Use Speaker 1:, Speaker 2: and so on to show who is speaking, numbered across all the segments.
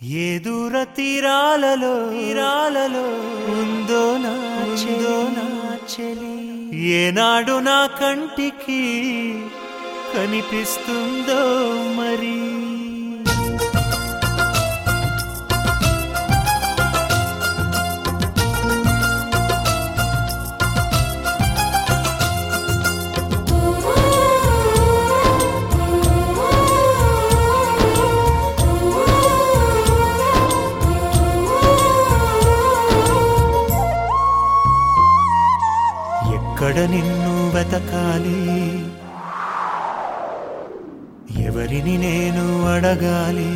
Speaker 1: ఏ దూర తీరాలలో తీరాలలో ఉందో నా చెలో నా చెలి ఏనాడు నా కంటికి కనిపిస్తుందో మరి ఎక్కడ నిన్ను వెతకాలి ఎవరిని నేను అడగాలి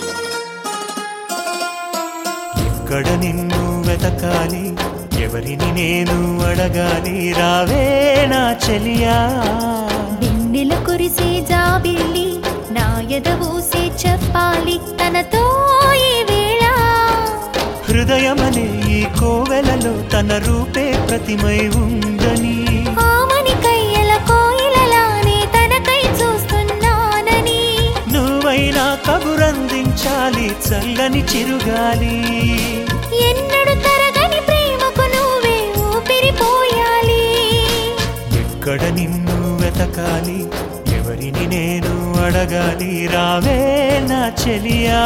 Speaker 1: ఎక్కడ నిన్ను వెతకాలి ఎవరిని నేను అడగాలి రావే నా చెలియా
Speaker 2: వెన్నెల కురిసే జాబిల్లి నా ఎదవూసే చెప్పాలి తనతో ఈ వేళ
Speaker 1: హృదయమనే ఈ కోవెలలో తన రూపే ప్రతిమై ఉందని
Speaker 2: ఆమని కయ్యల కోయిలలానే తనకై చూస్తున్నానని
Speaker 1: నువ్వైనా కబురందించాలి చల్లని చిరుగాలి
Speaker 2: ఎన్నడు తరగని ప్రేమకు నువ్వే ఊపిరిపోయాలి
Speaker 1: ఎక్కడ నిన్ను వెతకాలి ఎవరిని నేను అడగాలి రావే నా చెలియా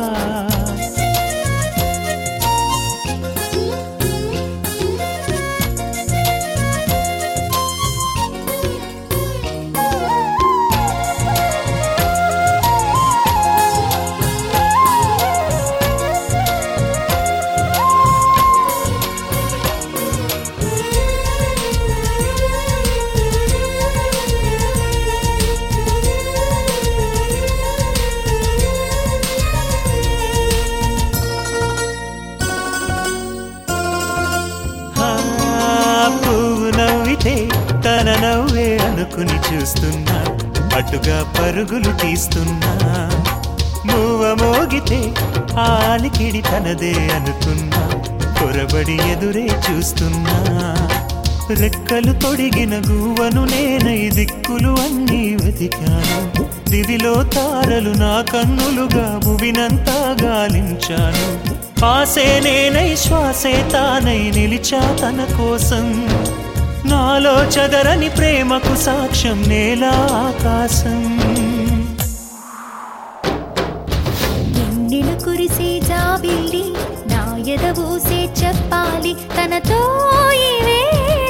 Speaker 1: ఆ, పువ్వు నవ్వితే తన నవ్వే అనుకుని చూస్తున్నా అటుగా పరుగులు తీస్తున్నా మూవ మోగితే ఆలికిడి తనదే అనుకున్నా కొరబడి ఎదురే చూస్తున్నా రెక్కలు తొడిగిన గువ్వను నేనై దిక్కులు అన్నీ వెతికాను దివిలో తారలు నా కన్నులుగా భువినంతా గాలించాను ఆసే నేనై శ్వాసే తానై నిలిచా తన కోసం నాలో చదరని ప్రేమకు సాక్ష్యం నేల ఆకాశం
Speaker 2: వెన్నెల కురిసే జాబిల్లి నా ఎదవూసే చెప్పాలి తనతో ఈ వేళ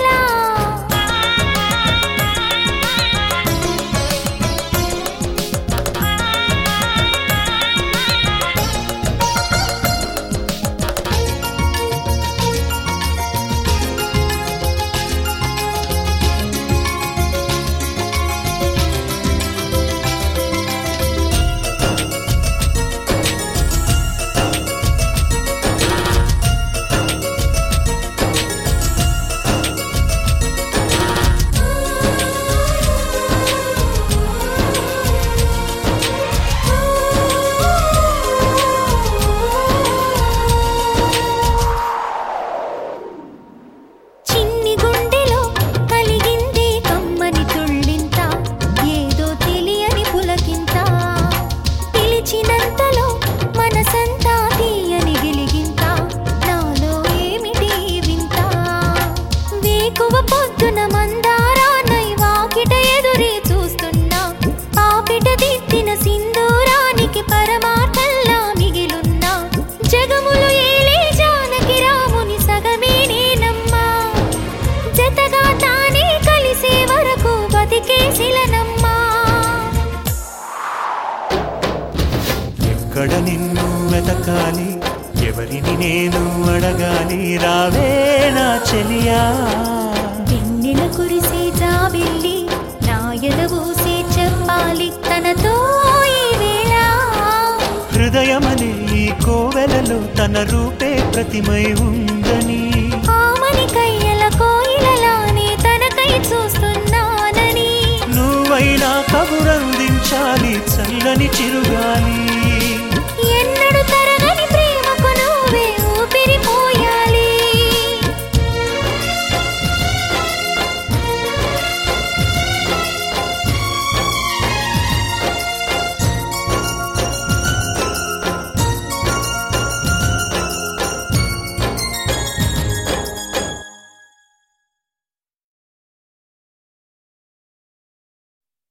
Speaker 2: చిన్ని గుండెలో కలిగింది కమ్మని తుళ్ళింత ఏదో తెలియని పులకింత పిలిచినంతలో మనసంతా తీయని గిలిగింత నాలో ఏమిటి ఈ వింత వేకువ పొద్దున మందారానై వాకిట ఎదురే చూస్తున్నా పాపిట దిద్దిన సింధూరానికి పరమార్థంలా మిగిలున్నా జగములు ఏలే జానకి రాముని సగమే నేనమ్మా జతగా తానే కలిసే వరకు బతికే శిలనమ్మా
Speaker 1: ఎక్కడ నిన్ను వెతకాలి ఎవరిని నేను అడగాలి రావే నా చెలియా
Speaker 2: వెన్నెల కురిసే జాబిల్లి నా ఎదవూసే చెప్పాలి తనతో ఈ వేళ
Speaker 1: హృదయమనే ఈ కోవెలలో తన రూపే ప్రతిమై ఉందని
Speaker 2: ఆమని కయ్యల కోయిలలానే తనకై చూస్తున్నానని
Speaker 1: నువ్వైనా కబురందించాలి చల్లని చిరుగాలి